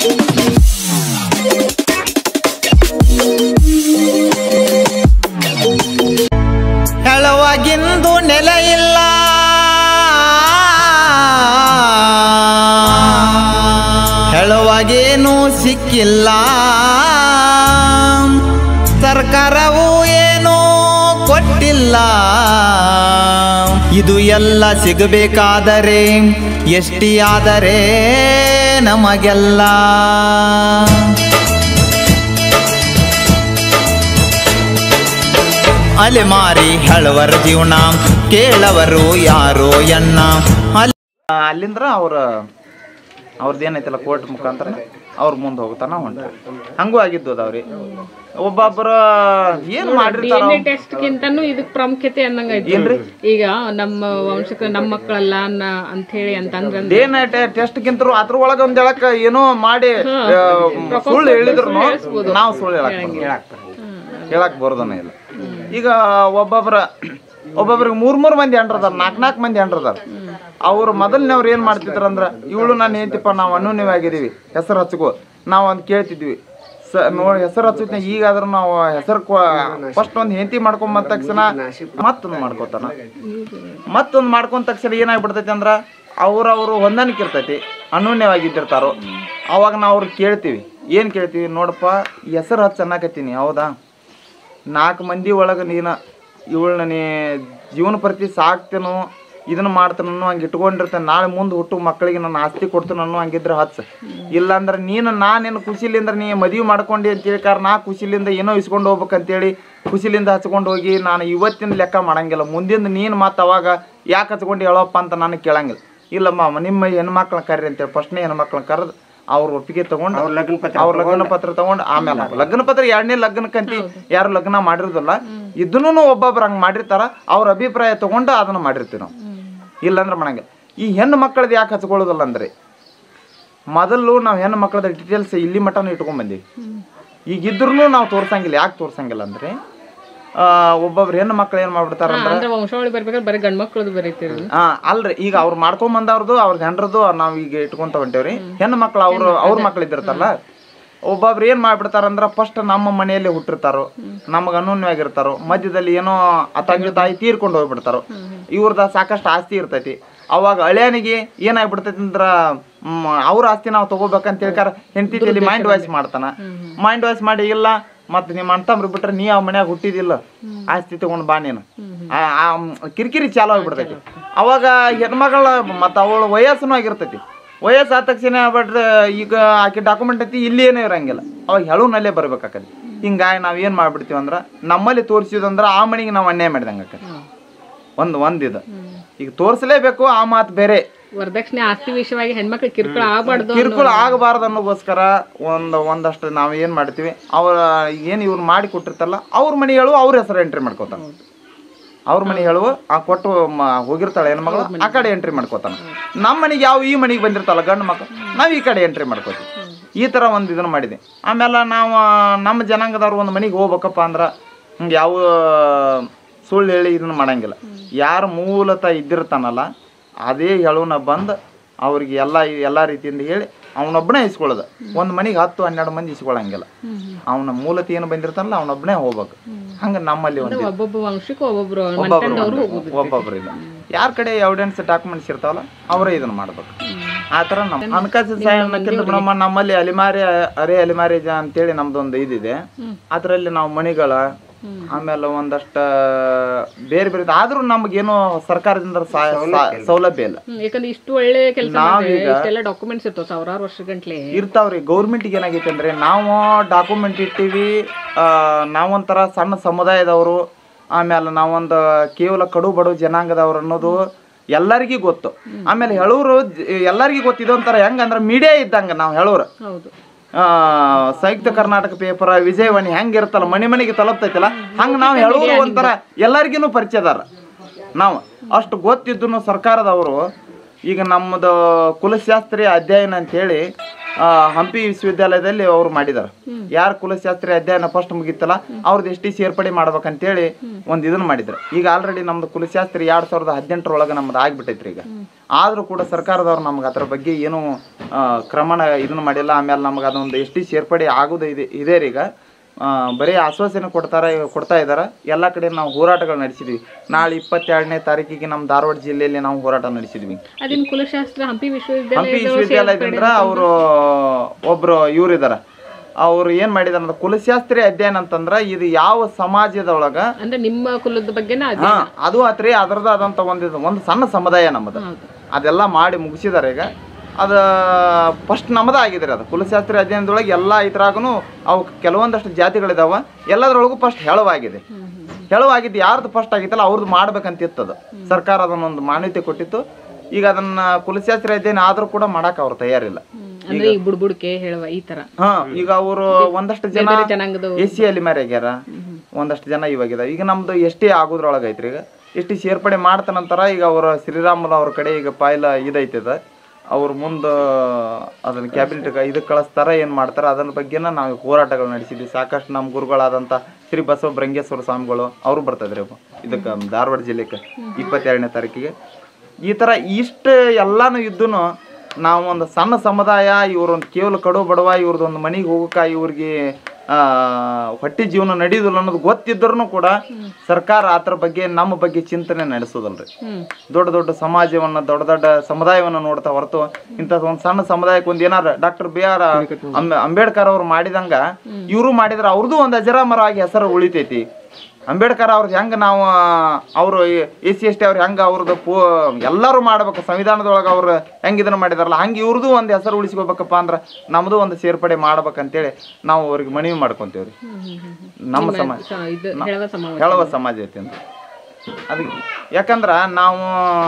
ಹೇಳುವಾಗಿಂದು ನೆಲೆ ಇಲ್ಲ ಹೇಳುವಾಗೇನು ಸಿಕ್ಕಿಲ್ಲ ಸರ್ಕಾರವು ಏನೂ ಕೊಟ್ಟಿಲ್ಲ ಇದು ಎಲ್ಲ ಸಿಗಬೇಕಾದರೆ ಎಷ್ಟಿ ಆದರೆ ನಮಗೆಲ್ಲ ಅಲೆಮಾರಿ ಹೇಳುವರ ಜೀವನ ಕೇಳವರು ಯಾರೋ ಎನ್ನ ಅಲ್ಲಿ ಅಲ್ಲಿಂದ್ರ ಅವ್ರ ಅವ್ರದ್ದು ಏನೈತಲ್ಲ ಕೋರ್ಟ್ ಮುಖಾಂತರ ಅವ್ರ ಮುಂದೆ ಹೋಗ್ತಾನ ಹೊಂಟ ಹಂಗೂ ಆಗಿದ್ದು ಅದಾವ್ರಿ ಒಬ್ಬೊಬ್ಬರ ಏನ್ ಮಾಡಿರ್ತಾರ ಡಿಎನ್ಎ ಟೆಸ್ಟ್ ಗಿಂತನೂ ಇದಕ್ ಪ್ರಾಮುಖ್ಯತೆ ಅನ್ನಂಗ ಏನ್ರಿ? ಈಗ ನಮ್ಮ ವಂಶಕ್ಕೆ ನಮ್ಮ ಮಕ್ಕಳಲ್ಲ ಅಂತ ಹೇಳಿ ಅಂತಂದ್ರ ಏನ್ ಟೆಸ್ಟ್ ಗಿಂತರು ಅದ್ರ ಒಳಗ ಒಂದ್ ಹೇಳಕ್ ಏನೋ ಮಾಡಿ ಆ, ಸುಳ್ಳು ಹೇಳಿದ್ರು ನಾವು ಸುಳ್ಳು ಹೇಳಕ್ ಬರಲ್ಲ. ಹೇಳಕ್ ಬರೋದನ್ನ ಇಲ್ಲ ಈಗ ಒಬ್ಬೊಬ್ರ ಒಬ್ಬೊಬ್ರಿಗೆ ಮೂರ್ ಮೂರ್ ಮಂದಿ ಹೆಂಡ್ರದಾರ ನಾಲ್ಕ್ ನಾಲ್ಕು ಮಂದಿ ಹೆಂಡ್ರದಾರ ಅವ್ರು ಮೊದಲನೇವ್ರು ಏನ್ ಮಾಡ್ತಿದ್ರ ಅಂದ್ರ ಇವಳು ನಾನು ಹೇಳ್ತಿಪ್ಪ ನಾವು ಅನ್ಯೂನ್ಯವಾಗಿ ಆಗಿದೀವಿ ಹೆಸರು ಹಚ್ಕೋ ನಾವು ಅಂತ ಕೇಳ್ತಿದ್ವಿ ಸ ನೋಡಿ ಹೆಸರು ಹಚ್ಚುತ್ತೆ ಈಗಾದ್ರೂ ನಾವು ಹೆಸರು ಫಸ್ಟ್ ಒಂದು ಹೆಂಡತಿ ಮಾಡ್ಕೊಂಡ್ ಬಂದ ತಕ್ಷಣ ಮತ್ತೊಂದು ಮಾಡ್ಕೋತಾನ ಮತ್ತೊಂದು ಮಾಡ್ಕೊಂಡ ತಕ್ಷಣ ಏನಾಗ್ಬಿಡ್ತೈತಿ ಅಂದ್ರ ಅವ್ರವ್ರು ಹೊಂದಾಣಿಕೆ ಇರ್ತೈತಿ ಅನ್ಯೋನ್ಯವಾಗಿದ್ದಿರ್ತಾರೋ ಅವಾಗ ನಾವು ಅವ್ರಿಗೆ ಕೇಳ್ತೀವಿ ಏನು ಕೇಳ್ತೀವಿ ನೋಡಪ್ಪ ಹೆಸರು ಹಚ್ಚ ಅನ್ನಕತ್ತೀನಿ ಹೌದಾ ನಾಲ್ಕು ಮಂದಿ ಒಳಗೆ ನೀನು ಇವಳನ್ನ ನೀ ಜೀವನ ಪ್ರತಿ ಸಾಕ್ತೇನೋ ಇದನ್ನ ಮಾಡ್ತಾನೋ ಹಂಗೆ ಇಟ್ಕೊಂಡಿರ್ತೇನೆ ನಾಳೆ ಮುಂದೆ ಹುಟ್ಟು ಮಕ್ಕಳಿಗೆ ನನ್ನ ಆಸ್ತಿ ಕೊಡ್ತಾನೋ ಅನ್ನೋ ಹಂಗಿದ್ರೆ ಹಚ್ಚ ಇಲ್ಲಾಂದ್ರೆ ನೀನು ನಾನೇನು ಖುಷಿಲಿಂದ ನೀ ಮದುವೆ ಮಾಡ್ಕೊಂಡಿ ಅಂತೇಳಿ ಕಾರ ನಾ ಖುಷಿಲಿಂದ ಏನೋ ಇಸ್ಕೊಂಡು ಹೋಗ್ಬೇಕಂತೇಳಿ ಖುಷಿಲಿಂದ ಹಚ್ಕೊಂಡು ಹೋಗಿ ನಾನು ಇವತ್ತಿನ ಲೆಕ್ಕ ಮಾಡಂಗಿಲ್ಲ ಮುಂದಿನ ನೀನು ಮತ್ತೆ ಅವಾಗ ಯಾಕೆ ಹಚ್ಕೊಂಡು ಹೇಳೋಪ್ಪ ಅಂತ ನನಗೆ ಕೇಳಂಗಿಲ್ಲ ಇಲ್ಲಮ್ಮ ನಿಮ್ಮ ಹೆಣ್ಮಕ್ಳನ್ನ ಕರ್ರಿ ಅಂತೇಳಿ ಫಸ್ಟ್ನೇ ಹೆಣ್ಮಕ್ಳನ್ನ ಕರೆದು ಅವ್ರ ಒಪ್ಪಿಗೆ ತಗೊಂಡು ಅವ್ರ ಲಗ್ನ ಪತ್ರ ಅವ್ರ ಲಗ್ನ ಪತ್ರ ತಗೊಂಡು ಆಮೇಲೆ ಲಗ್ನ ಪತ್ರ ಎರಡನೇ ಲಗ್ನಕ್ಕಂತಿ ಯಾರು ಲಗ್ನ ಮಾಡಿರೋದಿಲ್ಲ ಇದನ್ನು ಒಬ್ಬೊಬ್ರು ಹಂಗೆ ಮಾಡಿರ್ತಾರ ಅವ್ರ ಅಭಿಪ್ರಾಯ ತಗೊಂಡು ಅದನ್ನ ಮಾಡಿರ್ತೀವಿ ನಾವು ಇಲ್ಲಾಂದ್ರೆ ಮಾಡಂಗಿಲ್ಲ ಈ ಹೆಣ್ಣು ಮಕ್ಕಳದ್ದು ಯಾಕೆ ಹಚ್ಕೊಳ್ಳೋದಿಲ್ಲ ಅಂದ್ರೆ ಮೊದಲು ನಾವು ಹೆಣ್ಣು ಮಕ್ಕಳದ ಡೀಟೇಲ್ಸ್ ಇಲ್ಲಿ ಮಟನೂ ಇಟ್ಕೊಂಡ್ ಬಂದೀವಿ ಈಗ ಇದ್ರೂ ನಾವು ತೋರ್ಸಂಗಿಲ್ಲ ಯಾಕೆ ತೋರ್ಸಂಗಿಲ್ಲ ಅಂದ್ರೆ ಆ, ಒಬ್ಬೊಬ್ರು ಹೆಣ್ಣು ಮಕ್ಳು ಏನು ಮಾಡ್ಬಿಡ್ತಾರ ಅಂದ್ರೆ ಅಂದ್ರೆ ವಂಶಾವಳಿ ಬರ್ಬೇಕಾದ್ರೆ ಬರೀ ಗಂಡ್ ಮಕ್ಳದು ಬರೀತೀರಿ ಆ, ಅಲ್ರಿ ಈಗ ಅವ್ರು ಮಾಡ್ಕೊಂಡ್ ಬಂದವ್ರದ್ದು ಅವ್ರ ಹೆಂಡ್ರದ್ದು ನಾವ್ ಈಗ ಇಟ್ಕೊಂತ ಹೊಂಟೇವ್ರಿ ಹೆಣ್ಣು ಮಕ್ಳು ಅವ್ರು ಅವ್ರ ಮಕ್ಳು ಇದ್ದಿರ್ತಾರಲ್ಲ ಒಬ್ಬೊಬ್ರು ಏನ್ ಮಾಡ್ಬಿಡ್ತಾರಂದ್ರ ಫಸ್ಟ್ ನಮ್ಮ ಮನೆಯಲ್ಲಿ ಹುಟ್ಟಿರ್ತಾರೋ ನಮಗ ಅನ್ಯೂನ್ಯವಾಗಿರ್ತಾರೋ ಮಧ್ಯದಲ್ಲಿ ಏನೋ ಆ ತಂದೆ ತಾಯಿ ತೀರ್ಕೊಂಡು ಹೋಗ್ಬಿಡ್ತಾರೋ ಇವ್ರದ ಸಾಕಷ್ಟು ಆಸ್ತಿ ಇರ್ತೈತಿ ಅವಾಗ ಹಳ್ಯಾನಿಗೆ ಏನಾಗ್ಬಿಡ್ತೈತಿ ಅಂದ್ರ ಮ್, ಅವ್ರ ಆಸ್ತಿ ನಾವು ತಗೋಬೇಕಂತ ಹೇಳ್ಕಾರ ಹೆಂಡತಿ ತಲೆ ಮೈಂಡ್ ವಾಯ್ಸ್ ಮಾಡ್ತಾನ ಮೈಂಡ್ ವಾಯ್ಸ್ ಮಾಡಿ ಇಲ್ಲ ಮತ್ತೆ ನಿಮ್ಮ ಅಣ್ತಂಬ್ರು ಬಿಟ್ರೆ ನೀ ಆ ಮನ್ಯಾಗ ಹುಟ್ಟಿದಿಲ್ಲ ಆಸ್ತಿ ತಗೊಂಡ್ ಬಾ ನೀನು ಆ- ಆ ಮ್, ಕಿರಿಕಿರಿ ಚಾಲು ಆಗ್ಬಿಡ್ತೈತಿ ಅವಾಗ ಹೆಣ್ಮಗಳ ಮತ್ತು ಅವಳ ವಯಸ್ಸು ಆಗಿರ್ತೈತಿ ವಯಸ್ಸು ಆದ ತಕ್ಷಣ ಬಟ್ ಈಗ ಆಕೆ ಡಾಕ್ಯುಮೆಂಟ್ ಐತಿ ಇಲ್ಲಿ ಏನೂ ಇರಂಗಿಲ್ಲ ಅವಾಗ ಹೆಳುನಲ್ಲೇ ಬರ್ಬೇಕಾಕತಿ ಹಿಂಗಾಗಿ ನಾವು ಏನು ಮಾಡ್ಬಿಡ್ತೀವಿ ಅಂದ್ರೆ ನಮ್ಮಲ್ಲಿ ತೋರಿಸಿದಂದ್ರೆ ಆ ಮನೆಗೆ ನಾವು ಅನ್ಯಾಯ ಮಾಡಿದಂಗೆ ಆಕತಿ ಒಂದು ಒಂದಿದು ಈಗ ತೋರಿಸಲೇಬೇಕು ಆ ಮಾತು ಬೇರೆ ವರದಕ್ಷಿಣೆ ಆಸ್ತಿ ವಿಷಯವಾಗಿ ಹೆಣ್ಮಕ್ಳು ಕಿರುಕುಳ ಆಗ್ಬಾರ್ದು ಕಿರುಕುಳ ಆಗಬಾರ್ದು ಅನ್ನೋಗೋಸ್ಕರ ಒಂದು ಒಂದಷ್ಟು ನಾವು ಏನು ಮಾಡ್ತೀವಿ ಅವ್ರ ಏನು ಇವ್ರು ಮಾಡಿ ಕೊಟ್ಟಿರ್ತಲ್ಲ ಅವ್ರ ಮನೆ ಹೇಳುವ ಅವ್ರ ಹೆಸರು ಎಂಟ್ರಿ ಮಾಡ್ಕೋತಾನೆ ಅವ್ರ ಮನೆ ಹೇಳುವ ಆ ಕೊಟ್ಟು ಮ- ಹೋಗಿರ್ತಾಳೆ ಹೆಣ್ಮಗಳು ಆ ಕಡೆ ಎಂಟ್ರಿ ಮಾಡ್ಕೋತಾನ ನಮ್ಮ ಮನೆಗೆ ಯಾವ ಈ ಮನೆಗೆ ಬಂದಿರ್ತಾಳ ಗಂಡು ಮಕ್ಕಳು ನಾವು ಈ ಕಡೆ ಎಂಟ್ರಿ ಮಾಡ್ಕೋತೀವಿ ಈ ಥರ ಒಂದು ಇದನ್ನು ಮಾಡಿದೆ ಆಮೇಲೆ ನಾವು ನಮ್ಮ ಜನಾಂಗದವ್ರು ಒಂದು ಮನೆಗೆ ಹೋಗ್ಬೇಕಪ್ಪ ಅಂದ್ರೆ ಹಿಂಗೆ ಯಾವ ಸುಳ್ಳು ಹೇಳಿ ಇದನ್ನ ಮಾಡಂಗಿಲ್ಲ ಯಾರು ಮೂಲತಃ ಇದ್ದಿರ್ತಾನಲ್ಲ ಅದೇ ಹೇಳುವನ ಬಂದು ಅವ್ರಿಗೆ ಎಲ್ಲ ಎಲ್ಲ ರೀತಿಯಿಂದ ಹೇಳಿ ಅವನೊಬ್ಬನೇ ಇಸ್ಕೊಳ್ಳೋದು ಒಂದು ಮನೆಗೆ ಹತ್ತು ಹನ್ನೆರಡು ಮಂದಿ ಇಸ್ಕೊಳಂಗಿಲ್ಲ ಅವನ ಮೂಲತ ಏನು ಬಂದಿರ್ತಾನಲ್ಲ ಅವನೊಬ್ಬನೇ ಹೋಗ್ಬೇಕು ಹಂಗೆ ನಮ್ಮಲ್ಲಿ ಒಂದು ಇದು. ಒಬ್ಬೊಬ್ಬ ವಂಶಕ್ಕೆ ಒಬ್ಬೊಬ್ರು ಒಬ್ಬೊಬ್ರು ಮಂಟೆಂದವ್ರು ಒಂದು- ಹೋಗುದು ಒಬ್ಬೊಬ್ರು ಇಲ್ಲ ಯಾರ ಕಡೆ ಎವಿಡೆನ್ಸ್ ಡಾಕ್ಯುಮೆಂಟ್ಸ್ ಇರ್ತಾವಲ್ಲ ಅವರೇ ಇದನ್ನ ಮಾಡ್ಬೇಕು ಆ ಥರ ನಮ್ಮ ಹಣಕಾಸು ಸಹಾಯ ಅನ್ನಕ್ಕಿಂತ ನಮ್ಮ ನಮ್ಮಲ್ಲಿ ಅಲಿಮಾರಿ ಅರೆ ಅಲಿಮಾರಿ ಜ ಅಂತೇಳಿ ನಮ್ದೊಂದು ಇದಿದೆ ಅದರಲ್ಲಿ ನಾವು ಮಣಿಗಳ ಆಮೇಲೆ ಒಂದಷ್ಟ ಬೇರೆ ಬೇರೆ ಆದ್ರೂ ನಮಗೇನು ಸರ್ಕಾರದಿಂದ ಸಹಾಯ ಸಾ- ಸೌಲಭ್ಯ ಇಲ್ಲ ಹ್ಮ್, ಯಾಕಂದ್ರೆ ಇಷ್ಟು ಒಳ್ಳೆ ಕೆಲಸ ನಾವೀಗ- ಇಷ್ಟೆಲ್ಲ ಡಾಕ್ಯುಮೆಂಟ್ಸ್ ಇರ್ತಾವ ಸಾವಿರಾರು ವರ್ಷ ಗಂಟ್ಲೆ ಇರ್ತಾವ್ರಿ ಗೌರ್ಮೆಂಟಿಗೆ ಏನಾಗೈತೆ ಅಂದ್ರೆ ನಾವು ಡಾಕ್ಯುಮೆಂಟ್ ಇಟ್ಟಿವಿ ಆ, ನಾವೊಂಥರ ಸಣ್ಣ ಸಮುದಾಯದವರು ಆಮೇಲೆ ನಾವೊಂದು ಕೇವಲ ಕಡು ಬಡು ಜನಾಂಗದವ್ರು ಅನ್ನೋದು ಎಲ್ಲರಿಗೂ ಗೊತ್ತು ಆಮೇಲೆ ಹೇಳೋರು ಎಲ್ಲರಿಗೂ ಗೊತ್ತಿದೆ ಒಂಥರ ಹೆಂಗಂದ್ರೆ ಮೀಡಿಯಾ ಇದ್ದಂಗೆ ನಾವು ಹೇಳೋರು ಹೌದು ಆ, ಸಂಯುಕ್ತ ಕರ್ನಾಟಕ ಪೇಪರ್ ವಿಜಯವಾಣಿ ಹೆಂಗೆ ಇರುತ್ತಲ್ಲ ಮನೆ ಮನೆಗೆ ತಲುಪ್ತೈತಲ್ಲ ಹಂಗೆ ನಾವು ಹೇಳೋರು ಒಂಥರ ಎಲ್ಲರಿಗೂ ಪರಿಚಯದಾರ ನಾವು ಅಷ್ಟು ಗೊತ್ತಿದ್ದು ಸರ್ಕಾರದವರು ಈಗ ನಮ್ಮದು ಕುಲಶಾಸ್ತ್ರೀಯ ಅಧ್ಯಯನ ಅಂತೇಳಿ ಆ, ಹಂಪಿ ವಿಶ್ವವಿದ್ಯಾಲಯದಲ್ಲಿ ಅವ್ರು ಮಾಡಿದಾರೆ ಯಾರು ಕುಲಶಾಸ್ತ್ರಿ ಅಧ್ಯಯನ ಫಸ್ಟ್ ಮುಗಿತಲ್ಲ ಅವ್ರದ್ದು ಎಷ್ಟಿ ಸೇರ್ಪಡೆ ಮಾಡ್ಬೇಕಂತೇಳಿ ಒಂದು ಇದನ್ನ ಮಾಡಿದ್ರು ಈಗ ಆಲ್ರೆಡಿ ನಮ್ದು ಕುಲಶಾಸ್ತ್ರಿ ಎರಡ್ ಸಾವಿರದ ಹದಿನೆಂಟರೊಳಗೆ ನಮ್ದು ಆಗ್ಬಿಟ್ಟೈತ್ರಿ ಈಗ ಆದ್ರೂ ಕೂಡ ಸರ್ಕಾರದವ್ರು ನಮ್ಗೆ ಅದ್ರ ಬಗ್ಗೆ ಏನು ಆ, ಕ್ರಮನ ಇದನ್ನ ಮಾಡಿಲ್ಲ ಆಮೇಲೆ ನಮ್ಗೆ ಅದೊಂದು ಎಷ್ಟಿ ಸೇರ್ಪಡೆ ಆಗೋದು ಇದೆ ಇದೆ ರೀ ಈಗ ಆ, ಬರೀ ಆಶ್ವಾಸನೆ ಕೊಡ್ತಾರೆ ಕೊಡ್ತಾ ಇದ್ದಾರೆ ಎಲ್ಲ ಕಡೆ ನಾವು ಹೋರಾಟಗಳು ನಡೆಸಿದ್ವಿ ನಾಳೆ ಇಪ್ಪತ್ತೆರಡನೇ ತಾರೀಕಿಗೆ ನಮ್ಮ ಧಾರವಾಡ ಜಿಲ್ಲೆಯಲ್ಲಿ ನಾವು ಹೋರಾಟ ನಡೆಸಿದ್ವಿ ಅದಿನ್ ಕುಲಶಾಸ್ತ್ರ ಹಂಪಿ ವಿಶ್ವವಿದ್ಯಾಲಯ ಹಂಪಿ ವಿಶ್ವವಿದ್ಯಾಲಯದಿಂದ ಅವರು ಒಬ್ರು ಇವ್ರಿದಾರ ಅವ್ರು ಏನ್ ಮಾಡಿದಾರ ಅಂದ್ರೆ ಕುಲಶಾಸ್ತ್ರಿ ಅಧ್ಯಯನ ಅಂತಂದ್ರ ಇದು ಯಾವ ಸಮಾಜದೊಳಗ ಅಂದ್ರೆ ನಿಮ್ಮ ಕುಲದ ಬಗ್ಗೆನ ಅದೇ ಹಾ ಅದು ಆತ್ರಿ ಅದ್ರದ್ದು ಅದಂತ ಒಂದು ಒಂದು ಸಣ್ಣ ಸಮುದಾಯ ನಮ್ಮದು ಹೌದು ಅದೆಲ್ಲ ಮಾಡಿ ಮುಗಿಸಿದಾರೆ ಈಗ ಅದು ಫಸ್ಟ್ ನಮ್ಮದ ಆಗಿದ್ರಿ ಅದು ಕುಲಶಾಸ್ತ್ರಿ ಅಧ್ಯಯನದೊಳಗೆ ಎಲ್ಲ ಇದ್ರಾಗೂ ಅವು ಕೆಲವೊಂದಷ್ಟು ಜಾತಿಗಳಿದಾವ ಎಲ್ಲದರೊಳಗೂ ಫಸ್ಟ್ ಹೆಳವಾಗಿದೆ ಹೆಳವಾಗಿದ್ದು ಯಾರ್ದು ಫಸ್ಟ್ ಆಗಿತ್ತಲ್ಲ ಅವ್ರದ್ದು ಮಾಡ್ಬೇಕಂತಿತ್ತು ಅದು ಸರ್ಕಾರ ಅದನ್ನೊಂದು ಮಾನ್ಯತೆ ಕೊಟ್ಟಿತ್ತು ಈಗ ಅದನ್ನ ಕುಲಶಾಸ್ತ್ರಿ ಅಧ್ಯಯನ ಆದ್ರೂ ಕೂಡ ಮಾಡಕ್ ಅವ್ರು ತಯಾರಿಲ್ಲ ಹ್ಮ್. ಅಂದ್ರೆ ಈ ಬುಡ್ಬುಡ್ಕೆ ಹೇಳುವ ಈ ತರ ಹಾ ಈಗ ಅವರು ಒಂದಷ್ಟು ಜನ ಬೇರೆ ಜನಾಂಗದ ಎಸ್ ಸಿ ಅಲ್ಲಿ ಆಗ್ಯಾರ ಒಂದಷ್ಟು ಜನ ಇವಾಗಿದಾವ ಈಗ ನಮ್ದು ಎಷ್ಟೇ ಆಗೋದ್ರೊಳಗೆ ಐತ್ರಿ ಈಗ ಎಷ್ಟಿ ಸೇರ್ಪಡೆ ಮಾಡ್ತ ನಂತರ ಈಗ ಅವರ ಶ್ರೀರಾಮುಲು ಅವ್ರ ಕಡೆ ಈಗ ಪಾಯ್ಲ ಇದೈತದ ಅವ್ರ ಮುಂದೆ ಅದನ್ನ ಕ್ಯಾಬಿನೆಟ್ ಇದಕ್ಕೆ ಕಳಿಸ್ತಾರ ಏನು ಮಾಡ್ತಾರ ಅದ್ರ ಬಗ್ಗೆನ ನಾವು ಹೋರಾಟಗಳು ನಡೆಸಿದ್ವಿ ಸಾಕಷ್ಟು ನಮ್ಮ ಗುರುಗಳಾದಂಥ ಶ್ರೀ ಬಸವ ಬ್ರಂಗೇಶ್ವರ ಸ್ವಾಮಿಗಳು ಅವರು ಬರ್ತದ್ರಿ ಇದಕ್ಕೆ ಧಾರವಾಡ ಜಿಲ್ಲೆಗೆ ಇಪ್ಪತ್ತೆರಡನೇ ತಾರೀಕಿಗೆ ಈ ಥರ ಇಷ್ಟು ಎಲ್ಲಾನು ಇದ್ದು ನಾವು ಒಂದು ಸಣ್ಣ ಸಮುದಾಯ ಇವ್ರೊಂದು ಕೇವಲ ಕಡು ಬಡವ ಇವ್ರದ್ದೊಂದು ಮನೆಗೆ ಹೋಗಕ್ಕೆ ಇವ್ರಿಗೆ ಆ, ಹೊಟ್ಟೆ ಜೀವನ ನಡೆಯುದಿಲ್ಲ ಅನ್ನೋದು ಗೊತ್ತಿದ್ರೂ ಕೂಡ ಸರ್ಕಾರ ಅದ್ರ ಬಗ್ಗೆ ನಮ್ಮ ಬಗ್ಗೆ ಚಿಂತನೆ ನಡೆಸೋದಲ್ರಿ ಹ್ಮ್ ದೊಡ್ಡ ದೊಡ್ಡ ಸಮಾಜವನ್ನ ದೊಡ್ಡ ದೊಡ್ಡ ಸಮುದಾಯವನ್ನ ನೋಡ್ತಾ ಹೊರತು ಇಂಥದ್ದು ಒಂದು ಸಣ್ಣ ಸಮುದಾಯಕ್ಕೆ ಒಂದು ಏನಾರ ಡಾಕ್ಟರ್ ಬಿ ಆರ್ ಅಂಬೇಡ್ಕರ್ ಅವ್ರು ಮಾಡಿದಂಗ ಇವರು ಮಾಡಿದ್ರೆ ಅವ್ರದ್ದು ಒಂದು ಅಜರಾಮರವಾಗಿ ಹೆಸರು ಉಳಿತೈತಿ ಅಂಬೇಡ್ಕರ್ ಅವ್ರದ್ದು ಹೆಂಗೆ ನಾವು ಅವರು ಎಸ್ ಸಿ ಎಸ್ ಟಿ ಅವ್ರು ಹೆಂಗೆ ಅವ್ರದ್ದು ಪೂ ಎಲ್ಲರೂ ಮಾಡ್ಬೇಕು ಸಂವಿಧಾನದೊಳಗೆ ಅವ್ರು ಹೆಂಗೆ ಇದನ್ನ ಮಾಡಿದಾರಲ್ಲ ಹಂಗೆ ಇವ್ರದ್ದು ಒಂದು ಹೆಸರು ಉಳಿಸ್ಕೋಬೇಕಪ್ಪ ಅಂದ್ರೆ ನಮ್ಮದು ಒಂದು ಸೇರ್ಪಡೆ ಮಾಡ್ಬೇಕಂತೇಳಿ ನಾವು ಅವ್ರಿಗೆ ಮನವಿ ಮಾಡ್ಕೊಂತೀವ್ರಿ ಹ್ಮ್ ಹ್ಮ್ ಹ್ಮ್ ಹ್ಮ್. ನಮ್ಮ ಸಮಾಜ ಸ- ಇದು ಹೇಳುವ ಸಮಾವೇಶ ಹೇಳುವ ಸಮಾಜ ಐತಿ ಅಂತ ಅದಕ್ಕೆ ಯಾಕಂದ್ರ ನಾವು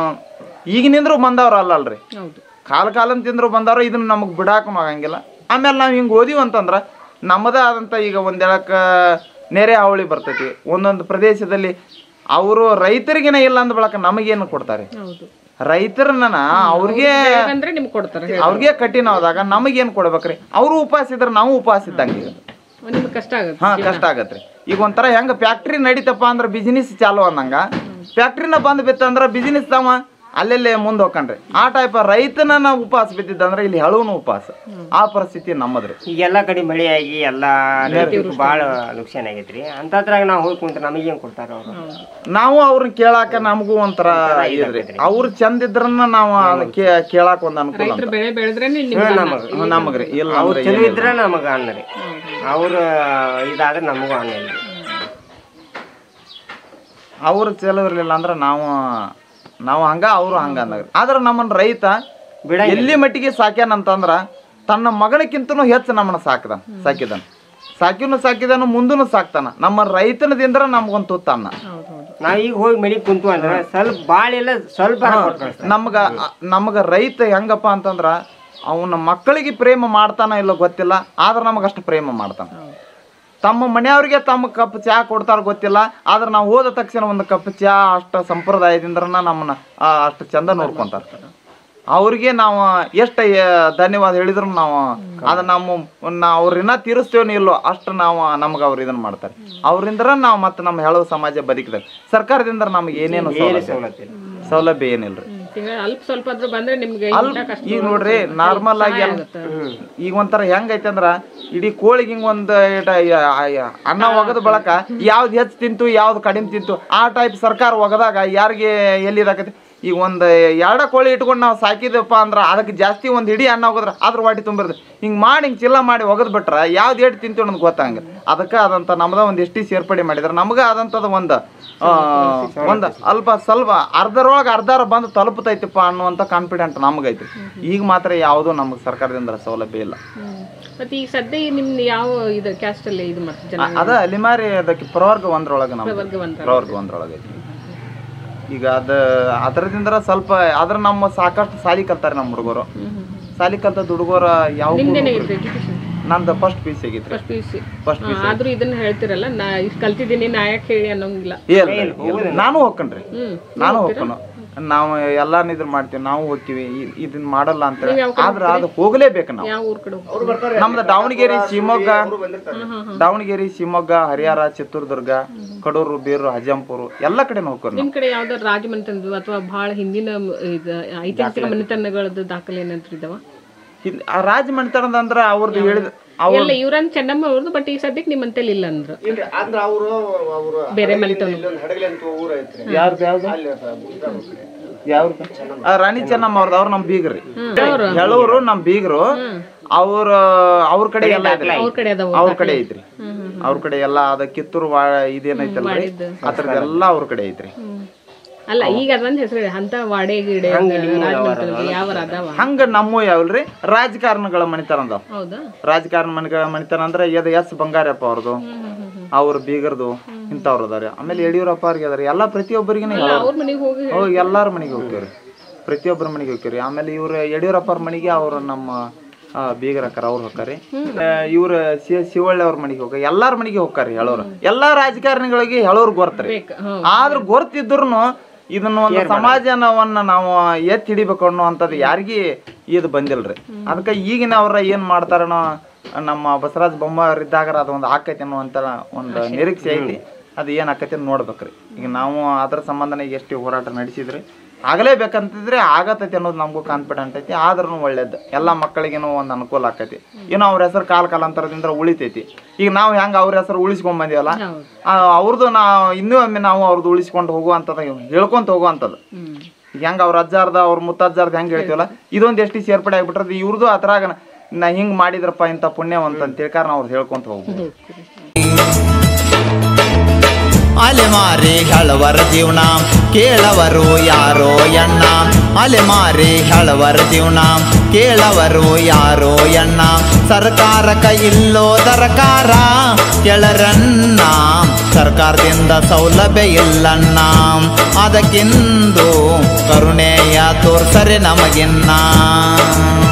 ಈಗಿನಿಂದ್ರೂ ಬಂದವ್ರು ಅಲ್ಲಲ್ರಿ ಹೌದು ಕಾಲ ಕಾಲಂ ತಿಂದ್ರು ಬಂದವ್ರು ಇದನ್ನ ನಮಗೆ ಬಿಡಾಕೂ ಆಗಂಗಿಲ್ಲ ಆಮೇಲೆ ನಾವು ಹಿಂಗೆ ಓದಿವಿ ಅಂತಂದ್ರ ನಮ್ಮದೇ ಆದಂಥ ಈಗ ಒಂದೆಳಕ ನೆರೆ ಹಾವಳಿ ಬರ್ತೈತಿ ಒಂದೊಂದು ಪ್ರದೇಶದಲ್ಲಿ ಅವರು ರೈತರಿಗಿನ ಇಲ್ಲ ಅಂದ ಬಳಕ ನಮಗೇನು ಕೊಡ್ತಾರೆ ಹೌದು ರೈತರನ್ನ ಅವ್ರಿಗೆ ಅಂದ್ರೆ ನಿಮ್ಗೆ ಕೊಡ್ತಾರೆ ಹೇಳಿ. ಅವ್ರಿಗೆ ಕಠಿಣ ಆದಾಗ ನಮಗೇನು ಕೊಡ್ಬೇಕ್ರಿ ಅವರು ಉಪವಾಸ ಇದ್ರೆ ನಾವು ಉಪವಾಸ ಇದ್ದಂಗೆ ಈಗ ನಿಮ್ಗೆ ಕಷ್ಟ ಆಗುತ್ತೆ ಹಾ ಕಷ್ಟ ಆಗತ್ರಿ ಈಗ ಒಂಥರ ಹೆಂಗ ಫ್ಯಾಕ್ಟ್ರಿ ನಡೀತಪ್ಪ ಅಂದ್ರೆ ಬಿಸಿನೆಸ್ ಚಾಲು ಅನ್ನಂಗ ಫ್ಯಾಕ್ಟ್ರಿನ ಬಂದ್ ಬಿತ್ತಂದ್ರ ಬಿಸಿನೆಸ್ ತಾವ ಅಲ್ಲೆಲ್ಲೇ ಮುಂದೆ ಹೋಗ್ಕಣ್ರಿ ಆ ಟೈಪ್ ರೈತನ ನಾವು ಉಪವಾಸ ಬಿದ್ದಿದ್ದಂದ್ರೆ ಇಲ್ಲಿ ಹಳುವನು ಉಪವಾಸ ಆ ಪರಿಸ್ಥಿತಿ ನಮ್ಮದ್ರಿ ಈಗೆಲ್ಲ ಕಡೆ ಮಳೆಯಾಗಿ ಎಲ್ಲ ರೈತರಿಗೂ ಭಾಳ ನುಕ್ಸಾನ್ ಆಗೈತ್ರಿ ಅಂತದ್ರಾಗ ನಾವು ಹೋಗಿ ಕುಂತ ನಮಗೇನು ಕೊಡ್ತಾರ ಅವರು ನಾವು ಅವ್ರನ್ನ ಕೇಳಾಕ ನಮಗೂ ಒಂಥರ ಇದ್ರಿ ಅವ್ರು ಚಂದ ಇದ್ರನ್ನ ನಾವು ಅದನ್ನ ಕೇ- ಕೇಳಾಕ ಒಂದ್ ಅನುಕೂಲ ಅಂತ. ರೈತರು ಬೆಳೆ ಬೆಳೆದ್ರೆ ನಿಮ್ಗೆ ಹ್ಮ್, ನಮಗ್ರಿ ಇಲ್ಲ ಅವ್ರು ಅಂದ್ರೆ ಚಲೋ ಏನಿಲ್ಲ. ಇದ್ರೆ ನಮಗೆ ಅನ್ನ ರೀ ಅವ್ರ ಇದಾದ್ರೆ ನಮಗೂ ಅನ್ನ ಇಲ್ಲ ಅವ್ರು ಚಲೋ ಇರ್ಲಿಲ್ಲ ಅಂದ್ರೆ ನಾವು ನಾವು ಹಂಗ ಅವರು ಹಂಗ ಅಂದಾಗ ಆದ್ರೆ ನಮ್ಮನ್ನ ರೈತ ಎಲ್ಲಿ ಮಟ್ಟಿಗೆ ಸಾಕ್ಯಾನ ಅಂತಂದ್ರ ತನ್ನ ಮಗನಕ್ಕಿಂತನೂ ಹೆಚ್ಚು ನಮ್ಮನ್ನ ಸಾಕ್ದ ಸಾಕಿದಾನ ಸಾಕಿನೂ ಸಾಕಿದಾನ ಮುಂದೂ ಸಾಕ್ತಾನ ನಮ್ಮ ರೈತನದಿಂದ ನಮ್ಗೊಂದು ತುತ್ತ ಅನ್ನ ಹೌದು ಹೌದು ನಾವ್ ಈಗ ಹೋಗಿ ಮನೆಗೆ ಕುಂತು ಅಂದ್ರೆ ಸ್ವಲ್ಪ ಭಾಳ ಇಲ್ಲ ಸ್ವಲ್ಪ ಕೊಟ್ಟು ಕಳಿಸ್ತಾರೆ ನಮ್ಗ ನಮಗ ರೈತ ಹೆಂಗಪ್ಪ ಅಂತಂದ್ರ ಅವನ ಮಕ್ಕಳಿಗೆ ಪ್ರೇಮ ಮಾಡ್ತಾನ ಇಲ್ಲೋ ಗೊತ್ತಿಲ್ಲ ಆದ್ರೆ ನಮಗಷ್ಟು ಪ್ರೇಮ ಮಾಡ್ತಾನ ತಮ್ಮ ಮನೆಯವ್ರಿಗೆ ತಮ್ಮ ಕಪ್ ಚಹಾ ಕೊಡ್ತಾರ ಗೊತ್ತಿಲ್ಲ ಆದ್ರೆ ನಾವು ಹೋದ ತಕ್ಷಣ ಒಂದು ಕಪ್ ಚಹಾ ಅಷ್ಟು ಸಂಪ್ರದಾಯದಿಂದ ನಮ್ಮನ್ನ ಆ, ಅಷ್ಟು ಚಂದ ನೋಡ್ಕೊಂತಾರ ಅವ್ರಿಗೆ ನಾವು ಎಷ್ಟು ಧನ್ಯವಾದ ಹೇಳಿದ್ರು ನಾವು ಅದು ನಮ್ಮ ನಾವು ಅವ್ರನ್ನ ತೀರಿಸ್ತೇವೋ ಇಲ್ಲೋ ಅಷ್ಟು ನಾವು ನಮ್ಗೆ ಅವ್ರು ಇದನ್ನ ಮಾಡ್ತಾರೆ ಅವ್ರಿಂದ ನಾವು ಮತ್ತೆ ನಮ್ಮ ಹೆಳವು ಸಮಾಜ ಬದುಕಿದಾಗ ಸರ್ಕಾರದಿಂದ ನಮ್ಗೆ ಏನೇನು ಸೌಲಭ್ಯ ಸವಲತ್ತು ಇಲ್ಲ. ಸೌಲಭ್ಯ ಏನಿಲ್ರಿ ತಿಂಗಳ ಅಲ್ಪ ಸ್ವಲ್ಪ ಆದ್ರೂ ಬಂದ್ರೆ ನಿಮ್ಗೆ ಅಲ್ಪ ಇಂಥ ಕಷ್ಟ ಈಗ ನೋಡ್ರಿ ನಾರ್ಮಲ್ ಆಗಿ ಎಲ್ಲ- ಆಗುತ್ತೆ. ಈಗ ಒಂಥರ ಹೆಂಗೈತೆ ಅಂದ್ರ ಇಡೀ ಕೋಳಿಗೆ ಹಿಂಗ ಒಂದ್ ಏಟ ಯ- ಯ- ಅನ್ನ ಒಗದ ಬಳಕ ಯಾವ್ದು ಹೆಚ್ಚು ತಿಂತು ಯಾವ್ದು ಕಡಿಮೆ ತಿಂತು ಆ ಟೈಪ್ ಸರ್ಕಾರ ಒಗದಾಗ ಯಾರಿಗೆ ಎಲ್ಲಿ ಇದಾಕತಿ ಈಗ ಒಂದ್ ಎರಡ ಕೋಳಿ ಇಟ್ಕೊಂಡು ನಾವು ಸಾಕಿದಪ್ಪ ಅಂದ್ರ ಅದಕ್ಕೆ ಜಾಸ್ತಿ ಒಂದ್ ಇಡೀ ಅನ್ನ ಹೋಗದ್ರ ಅದ್ರ ವಾಟಿ ತುಂಬಿರ್ದು ಹಿಂಗ್ ಮಾಡಿ ಹಿಂಗ್ ಚಿಲ್ಲ ಮಾಡಿ ಒಗದ್ ಬಿಟ್ರ ಯಾವ್ದು ಏಟ್ ತಿಂತೀವಿ ಅನ್ನೋದು ಗೊತ್ತಾಗಂಗ ಅದಕ್ಕೆ ಆದಂತ ನಮ್ದ ಒಂದ್ ಎಷ್ಟಿ ಸೇರ್ಪಡೆ ಮಾಡಿದ್ರ ನಮ್ಗ ಆದಂತದ ಒಂದ್ ಆ, ಒಂದ್ ಅಲ್ಪ ಸ್ವಲ್ಪ ಅರ್ಧರೊಳಗೆ ಅರ್ಧಾರ ಬಂದು ತಲುಪತೈತಿಪ್ಪ ಅನ್ನುವಂಥ ಕಾನ್ಫಿಡೆಂಟ್ ನಮಗೈತಿ ಈಗ ಮಾತ್ರ ಯಾವುದೂ ನಮಗೆ ಸರ್ಕಾರದಿಂದ ಸೌಲಭ್ಯ ಇಲ್ಲ ಹ್ಮ್. ಮತ್ತೆ ಈಗ ಸದ್ಯ ನಿಮ್ ಯಾವ ಇದು ಕ್ಯಾಸ್ಟ್ ಅಲ್ಲಿ ಇದು ಮಾಡ್ತಾರೆ ಜನ ಅದ ಅಲಿಮಾರಿ ಅದಕ್ಕೆ ಪ್ರವರ್ಗ ಒಂದ್ರೊಳಗೆ ನಮ್ದು ವರ್ಗ ಒಂಥರ ಪ್ರವರ್ಗ ಒಂದ್ರೊಳಗೆ ಐತಿ ಈಗ ಅದ ಅದರದಿಂದ ಸ್ವಲ್ಪ ಅದ್ರ ನಮ್ಮ ಸಾಕಷ್ಟು ಸಾಲಿ ಕಲ್ತಾರೆ ನಮ್ಮ ಹುಡುಗರು ಸಾಲಿ ಕಲ್ತ ಹುಡುಗರ ಯಾವ ನಿಮ್ದೇನಾಗಿತ್ತು ಎಜುಕೇಶನ್ ನಂದು ಫಸ್ಟ್ ಪೀಸ್ ಆಗಿತ್ರಿ first P U C first ಆದ್ರೂ ಇದನ್ನ ಹೇಳ್ತಿರಲ್ಲ ನಾ ಇಷ್ಟು ಕಲ್ತಿದ್ದೀನಿ ನಾ ಯಾಕೆ ಹೇಳಿ ಅನ್ನೋಂಗಿಲ್ಲ ಇಲ್ಲ ಇಲ್ಲ. ನಾನು ಹೋಗ್ಕನ್ರಿ ಹ್ಮ್ ನಾನು ಹೋಗ್ಕನು ನಾವು ಎಲ್ಲಾನು ಇದ್ರ ಮಾಡ್ತೀವಿ ನಾವು ಹೋಗ್ತೀವಿ ಇ- ಇದನ್ನ ಮಾಡಲ್ಲ ಅಂತ ನೀವ್ ಯಾವ ಕಡೆ ಆದ್ರೆ ಅದು ಹೋಗ್ಲೇಬೇಕು ನಾವು ಯಾವ ಊರ್ ಕಡೆ ಹೋಗ್ತೀರಿ? ನಮ್ದು ದಾವಣಗೆರೆ ಶಿವಮೊಗ್ಗ ದಾವಣಗೆರೆ ಶಿವಮೊಗ್ಗ ಹರಿಹರ ಚಿತ್ರದುರ್ಗ ಕಡೂರು ಬೀರು ಹಜಂಪುರ ಎಲ್ಲ ಕಡೆ ಹೋಗ್ತಾರೆ ನಾವು ನಿಮ್ ಕಡೆ ಯಾವ್ದಾರ ರಾಜಮನೆತನದ್ದು ಅಥವಾ ಬಹಳ ಹಿಂದಿನ ಇದ ಐತಿಹಾಸಿಕ ಮನೆತನಗಳದ್ದು ದಾಖಲೆ ಏನಾದ್ರು ಇದಾವ ಇಲ್ಲಿ ಆ ರಾಜ ಮಣಿತನದ ಅಂದ್ರ ಅವ್ರದ್ದು ಹೇಳಿದ ಎಲ್ಲ ಇವ್ರನ್ ಚೆನ್ನಮ್ಮ ಅವ್ರದ್ದು ಬಟ್ ಈ ಸದ್ಯಕ್ಕೆ ನಿಮ್ಮಂತಲ್ಲಿ ಇಲ್ಲ ಅಂದ್ರ ಅಂದ್ರೆ ಅವರು ಅವರು ಬೇರೆ ಮನೆತನ ಇಲ್ಲೊಂದು ಹಡಗಲಿ ಅಂತ ಊರ ಐತ್ರಿ ಯಾರ್ದು ಯಾವ್ದು ಯಾವ್ದು ಆ, ರಾಣಿ ಚೆನ್ನಮ್ಮ ಅವ್ರದ್ದು ಅವ್ರು ನಮ್ ಬೀಗ್ರಿ ಹೇಳೋರು ನಮ್ ಬೀಗರು ಅವ್ರ ಅವ್ರ ಕಡೆ ಎಲ್ಲ ಐತ್ರಿ ಅವ್ರ ಕಡೆ ಅದಾವ ಅವ್ರ ಕಡೆ ಐತ್ರಿ ಅವ್ರ ಕಡೆ ಎಲ್ಲ ಅದ ಕಿತ್ತೂರು ವಾ ಇದೇನೈತಲ್ಲ ಆ ಥರದ್ದೆಲ್ಲ ಅವ್ರ ಕಡೆ ಐತ್ರಿ ಅಲ್ಲ ಈಗ ಅದೊಂದ್ ಹೆಸರು ಅಂತ ವಾಡೆ ಗಿಡೆ ರಾಜಮನೆತನದ್ದು ಯಾವ ಅದಾವ ಹಂಗ ನಮ್ಮ ಯಾವಲ್ರಿ ರಾಜಕಾರಣಗಳ ಮಣಿತನ ಅದಾವ ಹೌದಾ ರಾಜಕಾರಣ ಮಣಿಗಳ ಮಣಿತನ ಅಂದ್ರೆ ಎದ ಎಸ್ ಬಂಗಾರಪ್ಪ ಅವ್ರದ್ದು ಅವ್ರ ಬೀಗರ್ದು ಇಂಥವ್ರು ಅದಾರ ಆಮೇಲೆ ಯಡಿಯೂರಪ್ಪ ಅವ್ರಿಗೆ ಅದಾರ ಎಲ್ಲ ಪ್ರತಿಯೊಬ್ಬರಿಗೂ ಅವ್ರ ಮನೆಗೆ ಹೋಗಿ ಹೋಗಿ ಎಲ್ಲಾರ ಮನೆಗೆ ಹೋಗ್ತೀವ್ರಿ ಪ್ರತಿಯೊಬ್ಬರ ಮನೆಗೆ ಹೋಗ್ತೀವ್ರಿ ಆಮೇಲೆ ಇವ್ರ ಯಡಿಯೂರಪ್ಪ ಅವ್ರ ಮನೆಗೆ ಅವ್ರ ನಮ್ಮ ಆ, ಬೀಗರ ಅಕ್ಕಾರ ಅವ್ರು ಹೋಗ್ತಾರಿ ಇವ್ರ ಸಿ ಶಿವಳ್ಳಿ ಅವ್ರ ಮನೆಗೆ ಹೋಗ ಎಲ್ಲಾರ ಮನೆಗೆ ಹೋಗ್ತಾರಿ ಹೇಳೋರು ಎಲ್ಲಾ ರಾಜಕಾರಣಿಗಳಿಗೆ ಹೇಳೋರು ಗೊರ್ತ್ರಿ ಬೇಕು ಹ್ಮ್ ಆದ್ರೂ ಗೊತ್ತಿದ್ರು ಇದನ್ನ ಒಂದು ಸಮಾಜನವನ್ನ ನಾವು ಎತ್ತಿ ಹಿಡಿಬೇಕು ಅನ್ನುವಂಥದ್ದು ಯಾರಿಗಿ ಇದು ಬಂದಿಲ್ರಿ ಅದಕ್ಕೆ ಈಗಿನ ಅವ್ರ ಏನ್ ಮಾಡ್ತಾರನೋ ನಮ್ಮ ಬಸವರಾಜ ಬೊಮ್ಮಾರ್ ಇದ್ದಾಗ ಅದು ಒಂದು ಆಕೈತಿ ಅನ್ನುವಂತ ಒಂದು ನಿರೀಕ್ಷೆ ಐತಿ ಅದು ಏನ್ ಆಕೈತಿ ಅಂತ ನೋಡ್ಬೇಕ್ರಿ ಈಗ ನಾವು ಅದ್ರ ಸಂಬಂಧನ ಎಷ್ಟು ಹೋರಾಟ ನಡೆಸಿದ್ರಿ ಆಗಲೇಬೇಕಂತಿದ್ರೆ ಆಗತೈತಿ ಅನ್ನೋದು ನಮಗೂ ಕಾನ್ಫಿಡೆಂಟ್ ಐತಿ ಆದ್ರೂ ಒಳ್ಳೇದು ಎಲ್ಲ ಮಕ್ಕಳಿಗೇನೋ ಒಂದು ಅನುಕೂಲ ಆಕೈತಿ ಏನೋ ಅವ್ರ ಹೆಸರು ಕಾಲ ಕಾಲಾಂತರದಿಂದ ಉಳಿತೈತಿ ಈಗ ನಾವು ಹೆಂಗ ಅವ್ರ ಹೆಸರು ಉಳಿಸ್ಕೊಂಡ್ ಬಂದೀವಲ್ಲ ಹೌದು ಆ, ಅವ್ರದ್ದು ನಾ ಇನ್ನೂ ಒಮ್ಮೆ ನಾವು ಅವ್ರದ್ದು ಉಳಿಸ್ಕೊಂಡು ಹೋಗುವಂಥದ್ದು ಹೇಳ್ಕೊಂತ ಹೋಗುವಂಥದ್ದು ಹ್ಮ್ ಈಗ ಹೆಂಗ ಅವ್ರ ಅಜ್ಜಾರ್ದ ಅವ್ರ ಮುತ್ತಜ್ಜಾರ್ದ ಹೆಂಗ್ ಹೇಳ್ತೀವಲ್ಲ ಇದೊಂದು ಎಷ್ಟು ಸೇರ್ಪಡೆ ಆಗ್ಬಿಟ್ರದು ಇವ್ರದ್ದು ಅದ್ರಾಗ ನಾ ಹಿಂಗ್ ಮಾಡಿದ್ರಪ್ಪ ಇಂಥ ಪುಣ್ಯವಂತ ಅಂತ ತಿಳ್ಕಾರ ನಾವು ಅವ್ರು ಹೇಳ್ಕೊಂತ ಹೋಗ್ಬೋದು ಅಲೆಮಾರಿ ಹಳವರ ಜೀವನ ಕೇಳವರು ಯಾರೋ ಎಣ್ಣ ಅಲೆಮಾರಿ ಹಳವರ ಜೀವನ ಕೇಳವರು ಯಾರೋ ಎಣ್ಣ ಸರ್ಕಾರಕ ಇಲ್ಲೋ ದರಕಾರ ಕೆಳರನ್ನ ಸರ್ಕಾರದಿಂದ ಸೌಲಭ್ಯ ಇಲ್ಲಣ್ಣ ಅದಕ್ಕಿಂದು ಕರುಣೆಯ ತೋರ್ಸರೆ ನಮಗಿನ್ನ